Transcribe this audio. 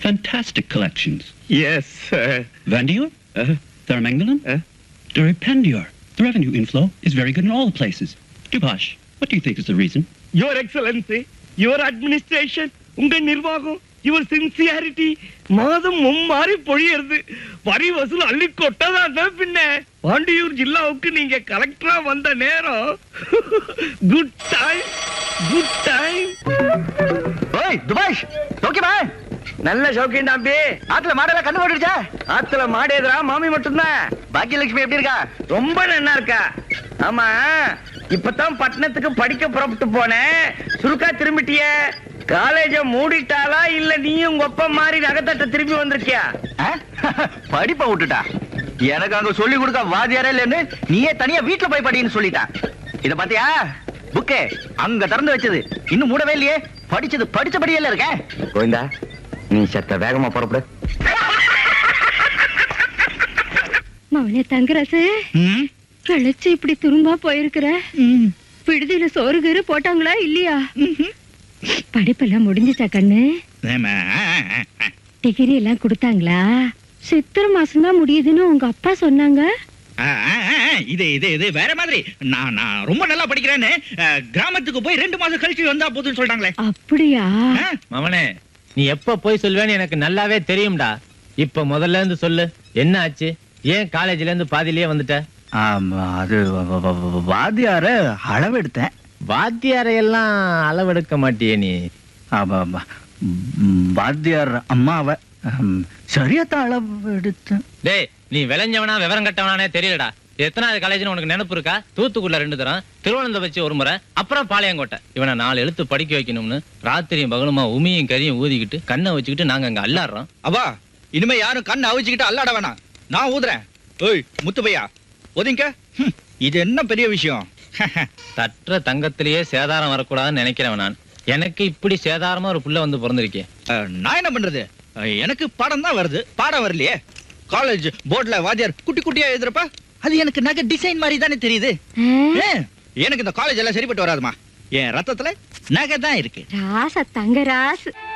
Fantastic collections. Yes, sir. Vandiur, Uh, Tharamangalam, uh, Duripandiur. The revenue inflow is very good in all places. Dubash, what do you think is the reason? Your Excellency, your administration, உங்க நிர்வாகம் your sincerity மாதம் மும்மாறி பொழியறது வரி வசூல் அள்ளி கொட்டதான் பின்ன பாண்டியூர் ஜில்லாவுக்கு நீங்க கலெக்டரா வந்த நேரம் குட் டைம் குட் டைம் ஓய் துபாஷ் ஓகேவா நல்ல சௌக்கியம் தம்பி ஆத்துல மாடெல்லாம் கண்டு போட்டுருச்சா ஆத்துல மாடேதுரா மாமி மட்டும்தான் பாக்கியலட்சுமி எப்படி இருக்கா ரொம்ப நல்லா இருக்கா ஆமா இப்பதான் பட்டணத்துக்கு படிக்க புறப்பட்டு போனேன் சுருக்கா திரும்பிட்டிய காலேஜ மூடிட்டாளா இல்ல நீயும் உங்க ஒப்ப மாதிரி நகத்தட்ட திரும்பி வந்திருக்கியா ஆ? படிப்பை விட்டுட்டா எனக்கு அங்க சொல்லி கொடுக்க வாதியாரே இல்லைன்னு நீயே தனியா வீட்டுல போய் படின்னு சொல்லிட்டான் இத பாத்தியா புக்கே அங்க திறந்து வச்சது இன்னும் மூடவே இல்லையே படிச்சது படிச்சபடியே இருக்க கோவிந்தா நீ சத்த வேகமா புறப்படு மவனே தங்கராசு கழிச்சு இப்படி துரும்பா போயிருக்கிற விடுதியில சோறு கீறு போட்டாங்களா இல்லையா படிப்பெல்லாம் முடிஞ்சுச்சா கண்ணு டிகிரி எல்லாம் கொடுத்தாங்களா சித்திரை மாசம் தான் முடியுதுன்னு உங்க அப்பா சொன்னாங்க இது இது இது வேற மாதிரி நான் நான் ரொம்ப நல்லா படிக்கிறேன்னு அஹ், கிராமத்துக்கு போய் ரெண்டு மாசம் கழிச்சு வந்தா போதுன்னு சொல்றாங்களே அப்படியா ஆ? மவனே நீ எப்ப போய் சொல்வேன்னு எனக்கு நல்லாவே தெரியும்டா இப்ப முதல்ல இருந்து சொல்லு என்ன ஆச்சு ஏன் காலேஜ்ல இருந்து பாதியிலேயே வந்துட்ட அது வாதியார அளவெடுத்தேன் வாத்தியாரையெல்லாம் அளவெடுக்க மாட்டியே நீ வாத்தியார் அம்மாவை சரியாத்தான் அளவெடுத்தேன் டேய் நீ விளைஞ்சவனா விவரம் கட்டவனானே தெரியலடா எத்தனாவது காலேஜ்னு உனக்கு நினைப்பு இருக்கா தூத்துக்குள்ள ரெண்டு தரம் திருவனந்தபுரம் வச்சு ஒரு முறை அப்புறம் பாளையங்கோட்டை இவனை நாலு எழுத்து படிக்க வைக்கணும்னு ராத்திரியும் பகலுமா உமியும் கரியும் ஊதிக்கிட்டு கண்ணை வச்சுக்கிட்டு நாங்க அங்க அல்லாடுறோம் அப்பா இனிமே யாரும் கண்ணை அவிச்சுக்கிட்டு அல்லாட வேணாம் நான் ஊதுறேன் ஓய் முத்து பையா ஒதுங்க ஹம், இது என்ன பெரிய விஷயம் தற்ற தங்கத்திலேயே சேதாரம் வரக்கூடாதுன்னு நினைக்கிறவன் நான் எனக்கு இப்படி சேதாரமா ஒரு புள்ள வந்து பிறந்திருக்கே அஹ், நான் என்ன பண்றது அஹ், எனக்கு பாடம் தான் வருது பாடம் வரலையே காலேஜ் போர்ட்ல வாத்தியார் குட்டி குட்டியா எழுதுறப்ப அது எனக்கு நகை டிசைன் மாதிரி தானே தெரியுது ஆ, ஏன், எனக்கு இந்த காலேஜ் எல்லாம் சரிப்பட்டு வராதுமா என் ரத்தத்துல நகை தான் இருக்கு ராச தங்கராசு